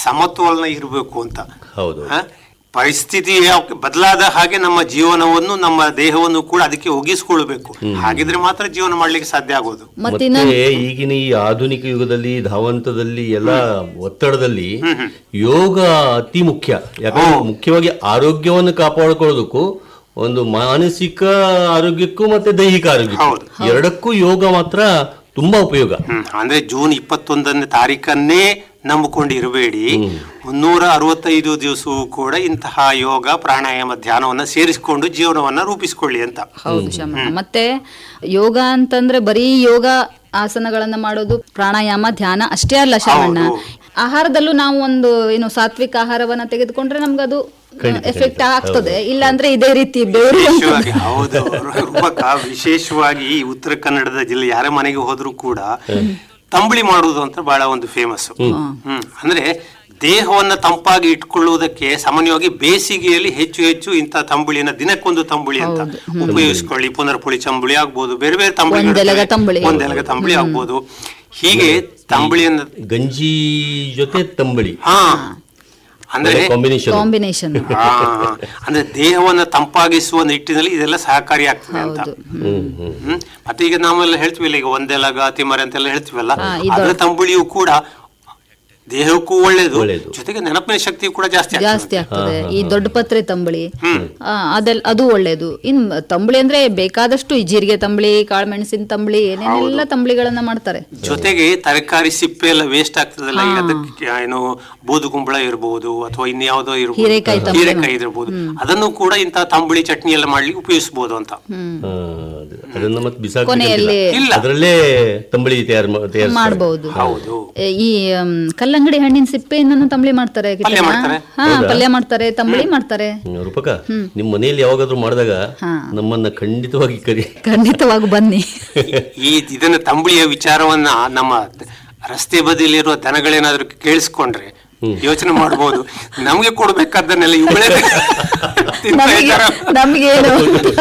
ಸಮತೋಲನ ಇರಬೇಕು ಅಂತ ಹೌದು ಹ? ಪರಿಸ್ಥಿತಿ ಯಾವ- ಬದಲಾದ ಹಾಗೆ ನಮ್ಮ ಜೀವನವನ್ನು ನಮ್ಮ ದೇಹವನ್ನು ಕೂಡ ಅದಕ್ಕೆ ಒಗ್ಗಿಸ್ಕೊಳ್ಬೇಕು ಹಾಗಿದ್ರೆ ಮಾತ್ರ ಜೀವನ ಮಾಡ್ಲಿಕ್ಕೆ ಸಾಧ್ಯ ಆಗೋದು ಮತ್ತೆ ಮತ್ತೆ ಈಗಿನ ಈ ಆಧುನಿಕ ಯುಗದಲ್ಲಿ ಧಾವಂತದಲ್ಲಿ ಎಲ್ಲ ಒತ್ತಡದಲ್ಲಿ ಯೋಗ ಅತಿ ಮುಖ್ಯ ಯಾಕಂದ್ರೆ ಮುಖ್ಯವಾಗಿ ಆರೋಗ್ಯವನ್ನು ಕಾಪಾಡಿಕೊಳ್ಳೋದಕ್ಕೂ ಒಂದು ಮಾನಸಿಕ ಆರೋಗ್ಯಕ್ಕೂ ಮತ್ತೆ ದೈಹಿಕ ಆರೋಗ್ಯಕ್ಕೂ ಹೌದು. ಎರಡಕ್ಕೂ ಯೋಗ ಮಾತ್ರ ತುಂಬಾ ಉಪಯೋಗ ಹ್ಮ್. ಅಂದ್ರೆ ಜೂನ್ ಇಪ್ಪತ್ತೊಂದನೇ ತಾರೀಕನ್ನೇ ನಂಬಿಕೊಂಡು ಇರಬೇಡಿ ಮುನ್ನೂರ ಅರವತ್ತೈದು ದಿವಸವೂ ಕೂಡ ಇಂತಹ ಯೋಗ ಪ್ರಾಣಾಯಾಮ ಧ್ಯಾನವನ್ನ ಸೇರಿಸಿಕೊಂಡು ಜೀವನವನ್ನ ರೂಪಿಸಿಕೊಳ್ಳಿ ಅಂತ ಹೌದು ಶಮನ ಮತ್ತೆ ಯೋಗ ಅಂತಂದ್ರೆ ಬರೀ ಯೋಗ ಆಸನಗಳನ್ನ ಮಾಡೋದು ಪ್ರಾಣಾಯಾಮ ಧ್ಯಾನ ಅಷ್ಟೇ ಅಲ್ಲ ಶಮಣ್ಣ ಹೌದು. ಆಹಾರದಲ್ಲೂ ನಾವು ಒಂದು ಏನು ಸಾತ್ವಿಕ ಆಹಾರವನ್ನ ತೆಗೆದುಕೊಂಡ್ರೆ ನಮ್ಗದು ಎಫೆಕ್ಟ್ ಆಗ್ತದೆ ಇಲ್ಲ ಅಂದ್ರೆ ಇದೇ ರೀತಿ ಬೆವರು ವಿಶೇಷವಾಗಿ ಹೌದು ರೂಪಕ ವಿಶೇಷವಾಗಿ ಈ ಉತ್ತರ ಕನ್ನಡದ ಜಿಲ್ಲೆ ಯಾರ ಮನೆಗೆ ಹೋದ್ರೂ ಕೂಡ ತಂಬಳಿ ಮಾಡುವುದು ಅಂತ ಬಹಳ ಒಂದು ಫೇಮಸ್ ಹ್ಮ್ ಅಂದ್ರೆ ದೇಹವನ್ನ ತಂಪಾಗಿ ಇಟ್ಕೊಳ್ಳುವುದಕ್ಕೆ ಸಾಮಾನ್ಯವಾಗಿ ಬೇಸಿಗೆಯಲ್ಲಿ ಹೆಚ್ಚು ಹೆಚ್ಚು ಇಂತಹ ತಂಬುಳಿನ ದಿನಕ್ಕೊಂದು ತಂಬುಳಿ ಅಂತ ಉಪಯೋಗಿಸ್ಕೊಳ್ಳಿ ಪುನರ್ಪುಳಿ ತಂಬುಳಿ ಆಗ್ಬೋದು ಬೇರೆ ಬೇರೆ ತಂಬುಳಿ ಒಂದೆಲಗ ತಂಬುಳಿ. ಒಂದೆಲಗ ತಂಬುಳಿ ಆಗ್ಬೋದು ಹೀಗೆ ತಂಬುಳಿಯನ್ನ ಗಂಜಿ ಜೊತೆ ತಂಬಳಿ ಹಾ ಅಂದ್ರೆ ಕಾಂಬಿನೇಷನ್ ಕಾಂಬಿನೇಷನ್ ಆ, ಅಂದ್ರೆ ದೇಹವನ್ನ ತಂಪಾಗಿಸುವ ನಿಟ್ಟಿನಲ್ಲಿ ಇದೆಲ್ಲ ಸಹಕಾರಿಯಾಗ್ತದೆ ಅಂತ ಹೌದು ಹ್ಮ್ ಹ್ಮ್ ಹ್ಮ್ ಮತ್ತೆ ಈಗ ನಾವೆಲ್ಲ ಹೇಳ್ತೀವಲ್ಲ ಈಗ ಒಂದೆಲಗ ತಿಮರೆ ಅಂತೆಲ್ಲ ಹೇಳ್ತೀವಲ್ಲ ಹಾ, ಇದು- ಅದರ ತಂಬುಳಿಯು ಕೂಡ ದೇಹಕ್ಕೂ ಒಳ್ಳೇದು ಒಳ್ಳೇದು. ಜೊತೆಗೆ ನೆನಪಿನ ಶಕ್ತಿ ಕೂಡ ಜಾಸ್ತಿ ಆಗ್ತದೆ. ಜಾಸ್ತಿ ಆಗ್ತದೆ ಈ ದೊಡ್ಡ ಪತ್ರೆ ತಂಬಳಿ ಆ, ಅದೆಲ್ಲ ಅದು ಒಳ್ಳೇದು ಇನ್ ತಂಬಳಿ ಅಂದ್ರೆ ಬೇಕಾದಷ್ಟು ಈ ಜೀರಿಗೆ ತಂಬಳಿ ಕಾಳುಮೆಣಸಿನ ತಂಬಳಿ ಏನೇನೆಲ್ಲ ತಂಬಳಿಗಳನ್ನ ಮಾಡ್ತಾರೆ ಜೊತೆಗೆ ತರಕಾರಿ ಸಿಪ್ಪೆ ಎಲ್ಲ ವೇಸ್ಟ್ ಆಗ್ತದಲ್ಲ ಈಗ ಅದಕ್ಕೆ ಏನು ಬೂದುಗುಂಬಳ ಇರಬಹುದು ಅಥವಾ ಇನ್ಯಾವುದೋ ಇರಬಹುದು ಹೀರೆಕಾಯಿ ತಂಬುಳಿ. ಹೀರೆಕಾಯಿ ಇರಬಹುದು ಅದನ್ನು ಕೂಡ ಇಂತಹ ತಂಬಳಿ ಚಟ್ನಿ ಎಲ್ಲ ಮಾಡ್ಲಿಕ್ಕೆ ಉಪಯೋಗಿಸಬಹುದು ಅಂತ ಆ, ಅದು- ಅದನ್ನ ಮತ್ತೆ ಬಿಸಾಕ ಕೊನೆಯಲ್ಲಿ ಇಲ್ಲ ಅದರಲ್ಲೇ ತಂಬಳಿ ತಯಾರು ತಯಾರಿಸ್ತಾರೆ ಮಾಡಬಹುದು ಹೌದು ಈ ಮ್, ಕಲ್ಲಂಗಡಿ ಹಣ್ಣಿನ ಸಿಪ್ಪೆಯಿಂದನೂ ತಂಬಳಿ ಮಾಡ್ತಾರೆ ಕಿಟ್ಟಣ್ಣ. ಮಾಡ್ತಾರೆ. ಹಾ ಪಲ್ಯ ಮಾಡ್ತಾರೆ ತಂಬಳಿ ಮಾಡ್ತಾರೆ ಹ್ಮ್, ರೂಪಕ ನಿಮ್ ಮನೆಯಲ್ಲಿ ಯಾವಾಗಾದ್ರೂ ಮಾಡಿದಾಗ ನಮ್ಮನ್ನ ಖಂಡಿತವಾಗಿ ಕರಿ ಖಂಡಿತವಾಗಿ ಬನ್ನಿ ಈ ಇದನ್ನ ತಂಬಳಿಯ ವಿಚಾರವನ್ನ ನಮ್ಮ ರಸ್ತೆ ಬದಿಯಲ್ಲಿರುವ ದನಗಳೇನಾದ್ರೂ ಕೇಳಿಸ್ಕೊಂಡ್ರೆ ಯೋಚನೆ ಮಾಡಬಹುದು ನಮ್ಗೆ ಕೊಡ್ಬೇಕಾದ್ದನ್ನೆಲ್ಲ ಇವಳೇ ತಿಂತಾ ನಮಗೆ ಇದ್ದಾರ. ನಮಗೇನು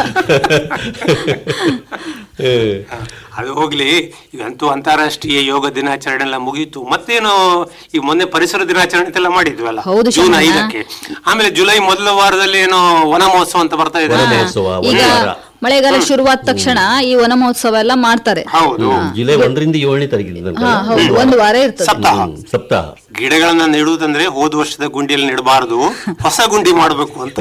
ಏ, ಅದು ಹೋಗ್ಲಿ ಈಗಂತೂ ಅಂತಾರಾಷ್ಟ್ರೀಯ ಯೋಗ ದಿನಾಚರಣೆ ಎಲ್ಲ ಮುಗೀತು ಮತ್ತೇನು ಈ ಮೊನ್ನೆ ಪರಿಸರ ದಿನಾಚರಣೆ ಎಲ್ಲ ಮಾಡಿದ್ವಲ್ಲ ಹೌದು ಜೂನ್ ಶರಣ್ಯ. ಐದಕ್ಕೆ ಆಮೇಲೆ ಜುಲೈ ಮೊದಲ ವಾರದಲ್ಲಿ ಏನೋ ವನ ಮಹೋತ್ಸವ ಅಂತ ಬರ್ತಾ ಇದೆ ವನ ಮಹೋತ್ಸವ ಈಗ ಒಂದು ವಾರ ಮಳೆಗಾಲ ಶುರುವಾದ ತಕ್ಷಣ ಈ ವನ ಮಹೋತ್ಸವ ಎಲ್ಲ ಮಾಡ್ತಾರೆ ಹೌದು ಜುಲೈ ಒಂದರಿಂದ ಏಳನೇ ತಾರೀಕಿನ ತನಕ ಹಾ ಹೌದು ಒಂದು ವಾರ ಇರ್ತದೆ ಸಪ್ತಾಹ ಹ್ಮ್, ಸಪ್ತಾಹ ಗಿಡಗಳನ್ನ ನೆಡುವುದಂದ್ರೆ ಹೋದ ವರ್ಷದ ಗುಂಡಿಯಲ್ಲಿ ನೆಡಬಾರದು ಹೊಸ ಗುಂಡಿ ಮಾಡಬೇಕು ಅಂತ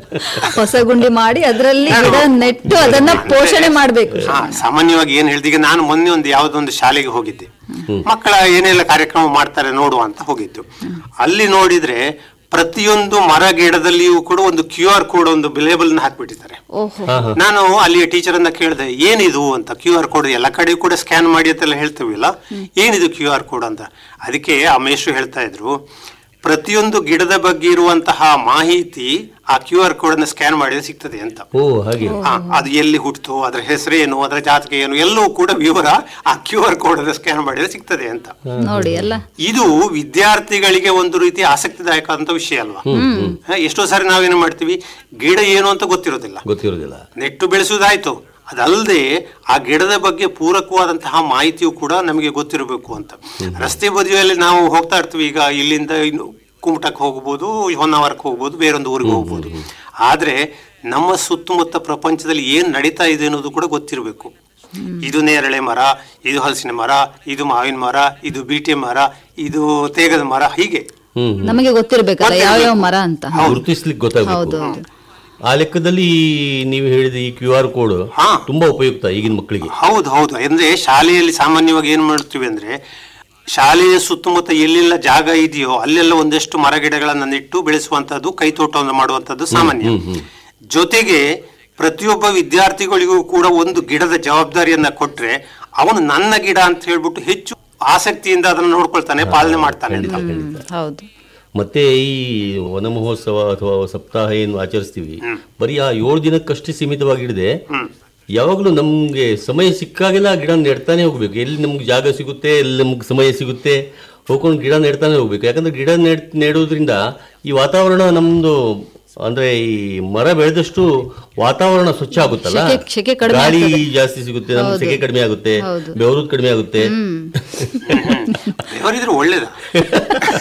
ಹೊಸ ಗುಂಡಿ ಮಾಡಿ ಅದರಲ್ಲಿ ಗಿಡ ನೆಟ್ಟು ಅದನ್ನ ಪೋಷಣೆ ಮಾಡ್ಬೇಕು ಹಾ, ಸಾಮಾನ್ಯವಾಗಿ ಏನ್ ಹೇಳ್ತೀಗ ನಾನು ಮೊನ್ನೆ ಒಂದು ಯಾವ್ದೊಂದು ಶಾಲೆಗೆ ಹೋಗಿದ್ದೆ ಮಕ್ಕಳ ಏನೆಲ್ಲ ಕಾರ್ಯಕ್ರಮ ಮಾಡ್ತಾರೆ ನೋಡುವ ಅಂತ ಹೋಗಿದ್ದು ಅಲ್ಲಿ ನೋಡಿದ್ರೆ ಪ್ರತಿಯೊಂದು ಮರ ಗಿಡದಲ್ಲಿಯೂ ಕೂಡ ಒಂದು ಕ್ಯೂ ಆರ್ ಕೋಡ್ ಒಂದು ಲೇಬಲ್ ಹಾಕ್ಬಿಟ್ಟಿದ್ದಾರೆ ಓಹೋ ನಾನು ಅಲ್ಲಿಯ ಟೀಚರ್ ಅನ್ನ ಕೇಳಿದೆ ಏನಿದು ಅಂತ ಕ್ಯೂ ಆರ್ ಕೋಡ್ ಎಲ್ಲ ಕಡೆ ಕೂಡ ಸ್ಕ್ಯಾನ್ ಮಾಡಿ ಅಂತೆಲ್ಲ ಹೇಳ್ತೀವಿಲ್ಲ ಏನಿದು ಕ್ಯೂ ಆರ್ ಕೋಡ್ ಅಂತ ಅದಕ್ಕೆ ಆ ಮೇಷ್ರು ಹೇಳ್ತಾ ಇದ್ರು ಪ್ರತಿಯೊಂದು ಗಿಡದ ಬಗ್ಗೆ ಇರುವಂತಹ ಮಾಹಿತಿ ಆ ಕ್ಯೂ ಆರ್ ಕೋಡ್ ಅನ್ನ ಸ್ಕ್ಯಾನ್ ಮಾಡಿದ್ರೆ ಸಿಗ್ತದೆ ಅಂತ ಓ ಹಾಗೆ ಹಾ, ಅದು ಎಲ್ಲಿ ಹುಟ್ಟಿತು ಅದರ ಹೆಸರೇನು ಅದರ ಜಾತಕ ಏನು ಎಲ್ಲವೂ ಕೂಡ ವಿವರ ಆ ಕ್ಯೂ ಆರ್ ಕೋಡ್ ಅನ್ನು ಸ್ಕ್ಯಾನ್ ಮಾಡಿದ್ರೆ ಸಿಗ್ತದೆ ಅಂತ ನೋಡಿ ಎಲ್ಲ ಇದು ವಿದ್ಯಾರ್ಥಿಗಳಿಗೆ ಒಂದು ರೀತಿ ಆಸಕ್ತಿದಾಯಕ ಅಂತ ವಿಷಯ ಅಲ್ವಾ ಹಾ, ಎಷ್ಟೋ ಸಾರಿ ನಾವೇನು ಮಾಡ್ತೀವಿ ಗಿಡ ಏನು ಅಂತ ಗೊತ್ತಿರೋದಿಲ್ಲ ಗೊತ್ತಿರೋದಿಲ್ಲ ನೆಟ್ಟು ಬೆಳೆಸುವುದಾಯ್ತು ಅದಲ್ಲದೆ ಆ ಗಿಡದ ಬಗ್ಗೆ ಪೂರಕವಾದಂತಹ ಮಾಹಿತಿಯು ಕೂಡ ನಮಗೆ ಗೊತ್ತಿರಬೇಕು ಅಂತ ರಸ್ತೆ ಬದಿಯಲ್ಲಿ ನಾವು ಹೋಗ್ತಾ ಇರ್ತೀವಿ ಈಗ ಇಲ್ಲಿಂದ ಇನ್ನು ಕುಮಟಕ್ಕೆ ಹೋಗ್ಬೋದು ಹೊನ್ನಾವರಕ್ಕೆ ಹೋಗ್ಬೋದು ಬೇರೊಂದು ಊರಿಗೆ ಹೋಗ್ಬೋದು ಆದ್ರೆ ನಮ್ಮ ಸುತ್ತಮುತ್ತ ಪ್ರಪಂಚದಲ್ಲಿ ಏನ್ ನಡೀತಾ ಇದೆ ಅನ್ನೋದು ಕೂಡ ಗೊತ್ತಿರಬೇಕು ಇದು ನೇರಳೆ ಮರ ಇದು ಹಲಸಿನ ಮರ ಇದು ಮಾವಿನ ಮರ ಇದು ಬೀಟೆ ಮರ ಇದು ತೇಗದ ಮರ ಹೀಗೆ ಹ್ಮ್ ನಮಗೆ ಗೊತ್ತಿರ್ಬೇಕಲ್ಲ ಯಾವ ಯಾವ ಮರ ಅಂತ ಗುರುತಿಸ್ಲಿಕ್ಕೆ ಹೌದು ಗೊತ್ತಾಗಬೇಕು ಹೌದು ಆ ಲೆಕ್ಕದಲ್ಲಿ ನೀವು ಹೇಳಿದ ಈ ಕ್ಯೂ ಆರ್ ಕೋಡ್ ಹಾ. ತುಂಬಾ ಉಪಯುಕ್ತ ಈಗಿನ ಮಕ್ಕಳಿಗೆ ಹೌದು ಹೌದು ಅಂದ್ರೆ ಶಾಲೆಯಲ್ಲಿ ಸಾಮಾನ್ಯವಾಗಿ ಏನ್ ಮಾಡ್ತೀವಿ ಅಂದ್ರೆ ಶಾಲೆಯ ಸುತ್ತಮುತ್ತ ಎಲ್ಲೆಲ್ಲ ಜಾಗ ಇದೆಯೋ ಅಲ್ಲೆಲ್ಲ ಒಂದಷ್ಟು ಮರ ಗಿಡಗಳನ್ನ ನೆಟ್ಟು ಬೆಳೆಸುವಂತದ್ದು ಕೈತೋಟವನ್ನು ಮಾಡುವಂತದ್ದು ಸಾಮಾನ್ಯ ಜೊತೆಗೆ ಪ್ರತಿಯೊಬ್ಬ ವಿದ್ಯಾರ್ಥಿಗಳಿಗೂ ಕೂಡ ಒಂದು ಗಿಡದ ಜವಾಬ್ದಾರಿಯನ್ನ ಕೊಟ್ರೆ ಅವನು ನನ್ನ ಗಿಡ ಅಂತ ಹೇಳ್ಬಿಟ್ಟು ಹೆಚ್ಚು ಆಸಕ್ತಿಯಿಂದ ಅದನ್ನ ನೋಡ್ಕೊಳ್ತಾನೆ ಪಾಲನೆ ಮಾಡ್ತಾನೆ ಅಂತ ಹ್ಮ್, ಹೌದು ಮತ್ತೆ ಈ ವನ ಮಹೋತ್ಸವ ಅಥವಾ ಸಪ್ತಾಹ ಏನು ಆಚರಿಸ್ತೀವಿ ಬರೀ ಆ ಏಳು ದಿನಕ್ಕಷ್ಟೇ ಸೀಮಿತವಾಗಿಡದೆ ಯಾವಾಗಲೂ ನಮ್ಗೆ ಸಮಯ ಸಿಕ್ಕಾಗೆಲ್ಲ ಗಿಡ ನೆಡ್ತಾನೆ ಹೋಗ್ಬೇಕು ಎಲ್ಲಿ ನಮ್ಗೆ ಜಾಗ ಸಿಗುತ್ತೆ ಎಲ್ಲಿ ನಮ್ಗೆ ಸಮಯ ಸಿಗುತ್ತೆ ಹೋಗ್ಕೊಂಡು ಗಿಡ ನೆಡ್ತಾನೆ ಹೋಗ್ಬೇಕು ಯಾಕಂದ್ರೆ ಗಿಡ ನೆಡ್ ನೆಡೋದ್ರಿಂದ ಈ ವಾತಾವರಣ ನಮ್ದು ಅಂದ್ರೆ ಈ ಮರ ಬೆಳೆದಷ್ಟು ವಾತಾವರಣ ಸ್ವಚ್ಛ ಆಗುತ್ತಲ್ಲ ಶೆಕೆ- ಶೆಕೆ ಕಡಿಮೆ ಗಾಳಿ ಆಗ್ತದೆ. ಜಾಸ್ತಿ ಸಿಗುತ್ತೆ ನಮ್ಗೆ ಸೆಕೆ ಕಡಿಮೆ ಆಗುತ್ತೆ ಹೌದು. ಬೆವರೋದು ಕಡಿಮೆ ಆಗುತ್ತೆ ದೇವರಿದ್ರೆ ಒಳ್ಳೇದ